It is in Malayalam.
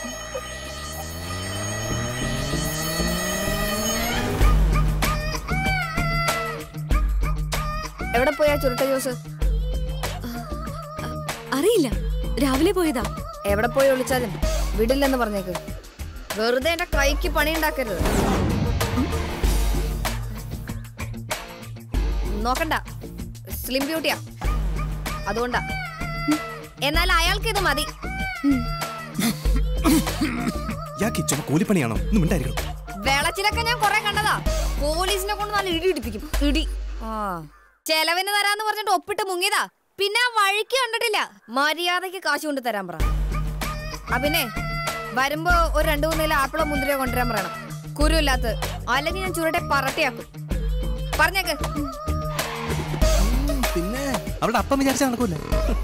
എവിടെ പോയാ ചുരുട്ട ജോസ് അറിയില്ല രാവിലെ പോയതാ എവിടെ പോയി വിളിച്ചാലും വിടില്ലെന്ന് പറഞ്ഞേക്ക് വെറുതെ എന്റെ കൈക്ക് പണി ഉണ്ടാക്കരുത് നോക്കണ്ട സ്ലിം ബ്യൂട്ടിയാ അതുകൊണ്ടാ എന്നാൽ അയാൾക്ക് ഇത് മതി ഇയാൾക്ക് ചുമ കൂലിപ്പണിയാണോ ഒന്നും ഉണ്ടായിരിക്കണം വെളച്ചിലൊക്കെ ഞാൻ കൊറേ കണ്ടതാ പോലീസിനെ കൊണ്ട് നല്ല ഇടി ഇടിപ്പിക്കും ഇടി ആ ചെലവിന് തരാന്ന് പറഞ്ഞിട്ട് ഒപ്പിട്ട് മുങ്ങിയതാ പിന്നെ ആ വഴിക്ക് കണ്ടിട്ടില്ല മര്യാദക്ക് കാശ് കൊണ്ട് തരാൻ പറ ആ പിന്നെ വരുമ്പോ ഒരു രണ്ടു മൂന്ന് കിലോ ആപ്പിളോ മുന്തിരിയോ കൊണ്ടുവരാൻ പറയണം കുരുമില്ലാത്ത അല്ലെങ്കിൽ ഞാൻ ചുരുട്ടെ പറട്ടിയാക്കും പറഞ്ഞേക്ക് പിന്നെ അവളുടെ അപ്പം വിചാരിച്ചാൽ നടക്കൂല